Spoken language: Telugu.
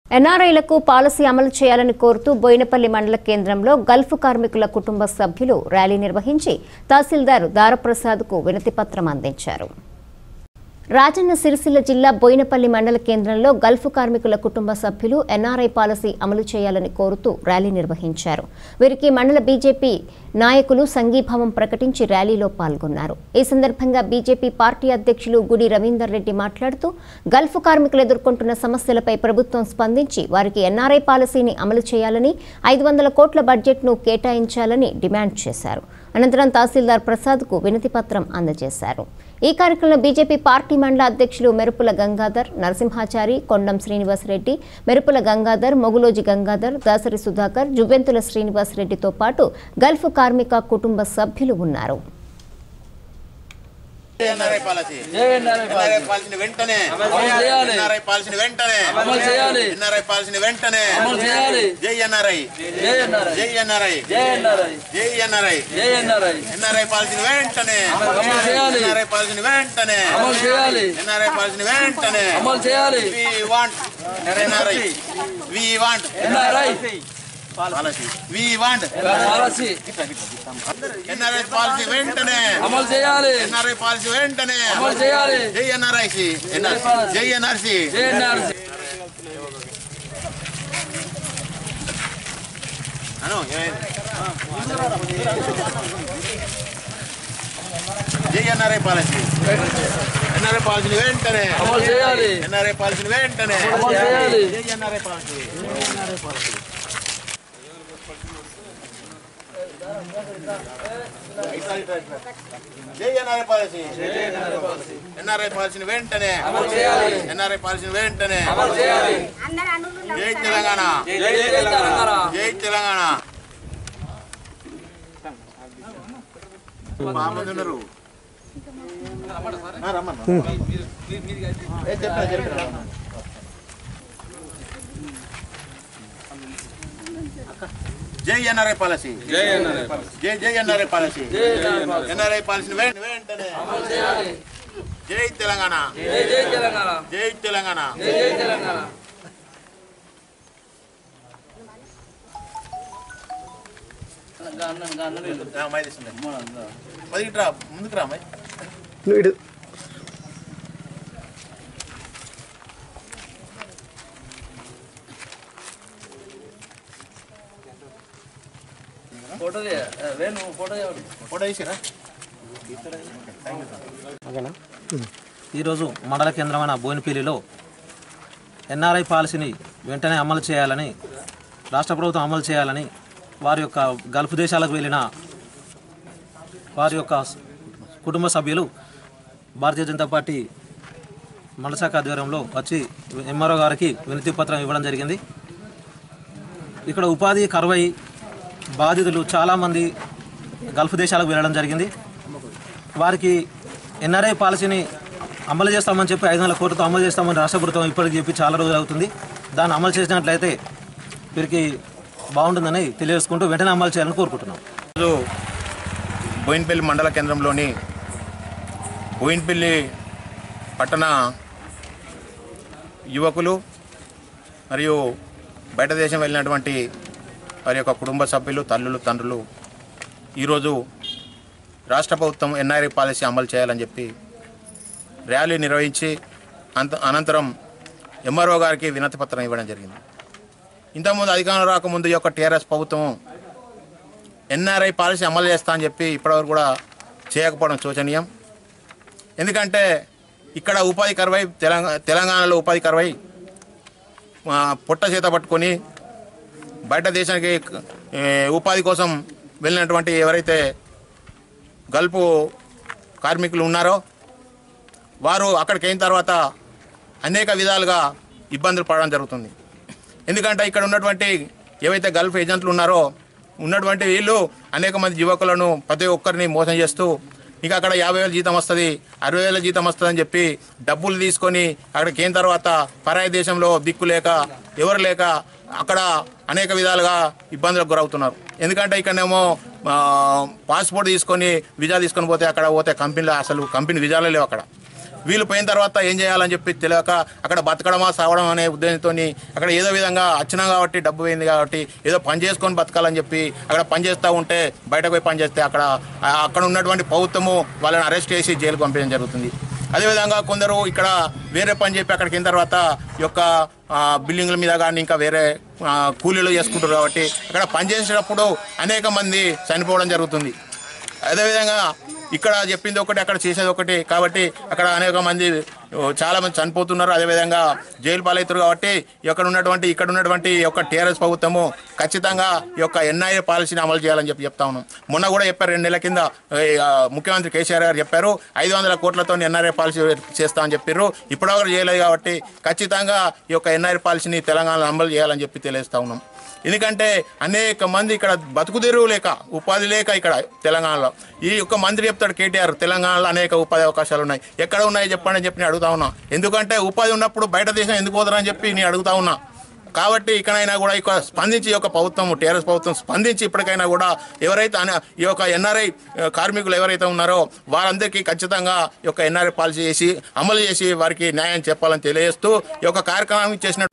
ఎన్ఆర్ఐలకు పాలసీ అమలు చేయాలని కోరుతూ బోయినపల్లి మండల కేంద్రంలో గల్ఫ్ కార్మికుల కుటుంబ సభ్యులు ర్యాలీ నిర్వహించి తహసీల్దార్ దారప్రసాద్కు వినతిపత్రం అందించారు రాజన్న సిరిసిల్ల జిల్లా బోయినపల్లి మండల కేంద్రంలో గల్ఫ్ కార్మికుల కుటుంబ సభ్యులు ఎన్ఆర్ఐ పాలసీ అమలు చేయాలని కోరుతూ ర్యాలీ నిర్వహించారు వీరికి మండల బీజేపీ నాయకులు సంఘీభావం ప్రకటించి ర్యాలీలో పాల్గొన్నారు ఈ సందర్భంగా బీజేపీ పార్టీ అధ్యక్షులు గుడి రవీందర్ రెడ్డి మాట్లాడుతూ గల్ఫ్ కార్మికులు ఎదుర్కొంటున్న సమస్యలపై ప్రభుత్వం స్పందించి వారికి ఎన్ఆర్ఐ పాలసీని అమలు చేయాలని ఐదు వందల కోట్ల బడ్జెట్ను కేటాయించాలని డిమాండ్ చేశారు అనంతరం తహసీల్దార్ ప్రసాద్కు వినతి పత్రం అందజేశారు ఈ కార్యక్రమంలో బీజేపీ పార్టీ మండల అధ్యక్షులు మెరుపుల గంగాధర్ నరసింహాచారి కొండం శ్రీనివాసరెడ్డి మెరుపుల గంగాధర్ మొగులోజి గంగాధర్ దాసరి సుధాకర్ జువ్వెంతుల శ్రీనివాసరెడ్డితో పాటు గల్ఫ్ కార్మిక కుటుంబ సభ్యులు ఉన్నారు ఎన్ఆర్ఐ పాలసీ జై ఎన్ఆర్ఐ ఎన్ఆర్ఐ పాలసీని వెంటనే అమలు చేయాలి. ఎన్ఆర్ఐ పాలసీని వెంటనే అమలు చేయాలి. ఎన్ఆర్ఐ పాలసీని వెంటనే అమలు చేయాలి. జై ఎన్ఆర్ఐ జై ఎన్ఆర్ఐ జై ఎన్ఆర్ఐ జై ఎన్ఆర్ఐ జై ఎన్ఆర్ఐ జై ఎన్ఆర్ఐ ఎన్ఆర్ఐ పాలసీని వెంటనే అమలు చేయాలి. ఎన్ఆర్ఐ పాలసీని వెంటనే అమలు చేయాలి. ఎన్ఆర్ఐ పాలసీని వెంటనే అమలు చేయాలి we want NRI we want NRI policy we want policy NRI policy వెంటనే అమలు చేయాలి ఎన్ఆర్ఐ పాలసీ వెంటనే అమలు చేయాలి జై ఎన్ఆర్ఐసి జై ఎన్ఆర్సి జై ఎన్ఆర్ఐ అను ఏమైంది? జై ఎన్ఆర్ఐ పాలసీ ఎన్ఆర్ఐ పాలసీని వెంటనే అమలు చేయాలి ఎన్ఆర్ఐ పాలసీని వెంటనే అమలు చేయాలి జై ఎన్ఆర్ఐ పాలసీ జై ఎన్ఆర్ఐ పాలసీ ఎన్ఆర్ఐ పాలసీని వెంటనే ఎన్ఆర్ఐ పాలసీని వెంటనే అమలు చేయాలి జై తెలంగాణ జై తెలంగాణ జై తెలంగాణ బాగుంది ఉన్నారు ఆ, రమ్మన్నా. ఏ, చెప్పరా, చెప్పరా. జై ఎన్ఆర్ఐ పాలసీ జై ఎన్ఆర్ఐ జై జై ఎన్ఆర్ఐ పాలసీ జై ఎన్ఆర్ఐ ఎన్ఆర్ఐ పాలసీని వెంట- వెంటనే జై తెలంగాణ జై జై తెలంగాణ జై తెలంగాణ జై జై తెలంగాణ ఆ, అమ్మాయి తీస్తుంది. మరి ఇటు రా ముందుకు రా అమ్మాయి ఫోటో తీయ. ఏ, వేణు ఫోటో తీయవద్దు. ఫోటో తీసిరా ఈరోజు మండల కేంద్రమైన బోయినపల్లిలో ఎన్ఆర్ఐ పాలసీని వెంటనే అమలు చేయాలని రాష్ట్ర ప్రభుత్వం అమలు చేయాలని వారి యొక్క గల్ఫ్ దేశాలకు వెళ్ళిన వారి యొక్క కుటుంబ సభ్యులు భారతీయ జనతా పార్టీ మండల శాఖ ఆధ్వర్యంలో వచ్చి ఎంఆర్ఓ గారికి వినతి పత్రం ఇవ్వడం జరిగింది ఇక్కడ ఉపాధి కరువై బాధితులు చాలామంది గల్ఫ్ దేశాలకు వెళ్ళడం జరిగింది వారికి ఎన్ఆర్ఐ పాలసీని అమలు చేస్తామని చెప్పి ఐదు వందల కోట్లతో అమలు చేస్తామని రాష్ట్ర ప్రభుత్వం ఇప్పటికి చెప్పి చాలా రోజులు అవుతుంది దాన్ని అమలు చేసినట్లయితే వీరికి బాగుంటుందని తెలియజేసుకుంటూ వెంటనే అమలు చేయాలని కోరుకుంటున్నాం ఈరోజు బోయిన్పల్లి మండల కేంద్రంలోని బోయిన్పల్లి పట్టణ యువకులు మరియు బయట దేశం వెళ్ళినటువంటి వారి యొక్క కుటుంబ సభ్యులు తల్లులు తండ్రులు ఈరోజు రాష్ట్ర ప్రభుత్వం ఎన్ఆర్ఐ పాలసీ అమలు చేయాలని చెప్పి ర్యాలీ నిర్వహించి అంత అనంతరం ఎంఆర్ఓ గారికి వినతి పత్రం ఇవ్వడం జరిగింది ఇంతకుముందు అధికారం రాకముందు ఈ యొక్క టీఆర్ఎస్ ప్రభుత్వం ఎన్ఆర్ఐ పాలసీ అమలు చేస్తా అని చెప్పి ఇప్పటివరకు కూడా చేయకపోవడం శోచనీయం ఎందుకంటే ఇక్కడ ఉపాధి కరువై తెలంగాణ తెలంగాణలో ఉపాధి కరువై ఆ, పొట్ట చేత పట్టుకొని బయట దేశానికి ఏ, ఉపాధి కోసం వెళ్ళినటువంటి ఎవరైతే గల్ఫ్ కార్మికులు ఉన్నారో వారు అక్కడికి అయిన తర్వాత అనేక విధాలుగా ఇబ్బందులు పడడం జరుగుతుంది ఎందుకంటే ఇక్కడ ఉన్నటువంటి ఏవైతే గల్ఫ్ ఏజెంట్లు ఉన్నారో ఉన్నటువంటి వీళ్ళు అనేక మంది యువకులను ప్రతి ఒక్కరిని మోసం చేస్తూ ఇక అక్కడ యాభై వేల జీతం వస్తుంది అరవై వేల జీతం వస్తుంది అని చెప్పి డబ్బులు తీసుకొని అక్కడికి అయిన తర్వాత పరాయి దేశంలో దిక్కు లేక ఎవరు లేక అక్కడ అనేక విధాలుగా ఇబ్బందులకు గురవుతున్నారు ఎందుకంటే ఇక్కడనేమో ఆ, పాస్పోర్ట్ తీసుకొని వీజా తీసుకొని పోతే అక్కడ పోతే కంపెనీలో అసలు కంపెనీ వీజాలే లేవు అక్కడ వీళ్ళు పోయిన తర్వాత ఏం చేయాలని చెప్పి తెలియక అక్కడ బతకడమా సావడం అనే ఉద్దేశంతో అక్కడ ఏదో విధంగా వచ్చినాం కాబట్టి డబ్బు పోయింది కాబట్టి ఏదో పని చేసుకొని బతకాలని చెప్పి అక్కడ పని చేస్తూ ఉంటే బయటకు పోయి పని చేస్తే అక్కడ ఆ అక్కడ ఉన్నటువంటి ప్రభుత్వము వాళ్ళని అరెస్ట్ చేసి జైలుకు పంపించడం జరుగుతుంది అదేవిధంగా కొందరు ఇక్కడ వేరే పని చెప్పి అక్కడికి అయిన తర్వాత ఈ యొక్క ఆ, బిల్డింగ్ల మీద కానీ ఇంకా వేరే ఆ, కూలీలు చేసుకుంటారు కాబట్టి అక్కడ పనిచేసేటప్పుడు అనేక మంది చనిపోవడం జరుగుతుంది అదేవిధంగా ఇక్కడ చెప్పింది ఒకటి అక్కడ చేసేది ఒకటి కాబట్టి అక్కడ అనేక మంది ఓ, చాలా మంది చనిపోతున్నారు అదేవిధంగా జైలు పాలవుతారు కాబట్టి ఇక్కడ ఉన్నటువంటి ఇక్కడ ఉన్నటువంటి ఈ యొక్క టీఆర్ఎస్ ప్రభుత్వము ఖచ్చితంగా ఈ యొక్క ఎన్ఐఏ పాలసీని అమలు చేయాలని చెప్పి చెప్తా ఉన్నాం మొన్న కూడా చెప్పారు రెండు నెలల కింద ఈ, ఆ, ముఖ్యమంత్రి కేసీఆర్ గారు చెప్పారు ఐదు వందల కోట్లతో ఎన్ఆర్ఏ పాలసీ చేస్తామని చెప్పారు ఇప్పటివరకు చేయలేదు కాబట్టి ఖచ్చితంగా ఈ యొక్క ఎన్ఆర్ఏ పాలసీని తెలంగాణలో అమలు చేయాలని చెప్పి తెలియజేస్తా ఉన్నాం ఎందుకంటే అనేక మంది ఇక్కడ బతుకు తెరువు లేక ఉపాధి లేక ఇక్కడ తెలంగాణలో ఈ యొక్క మంత్రి చెప్తాడు కేటీఆర్ తెలంగాణలో అనేక ఉపాధి అవకాశాలు ఉన్నాయి ఎక్కడ ఉన్నాయి చెప్పండి అని చెప్పి నేను అడుగుతా ఉన్నా ఎందుకంటే ఉపాధి ఉన్నప్పుడు బయట దేశం ఎందుకు పోతారని చెప్పి నేను అడుగుతా ఉన్నా కాబట్టి ఇక్కడైనా కూడా ఇక స్పందించి ఈ యొక్క ప్రభుత్వం టీఆర్ఎస్ ప్రభుత్వం స్పందించి ఇప్పటికైనా కూడా ఎవరైతే అన- ఈ యొక్క ఎన్ఆర్ఐ కార్మికులు ఎవరైతే ఉన్నారో వారందరికీ ఖచ్చితంగా ఈ యొక్క ఎన్ఆర్ఐ పాలసీ చేసి అమలు చేసి వారికి న్యాయం చెప్పాలని తెలియజేస్తూ ఈ యొక్క కార్యక్రమం చేసిన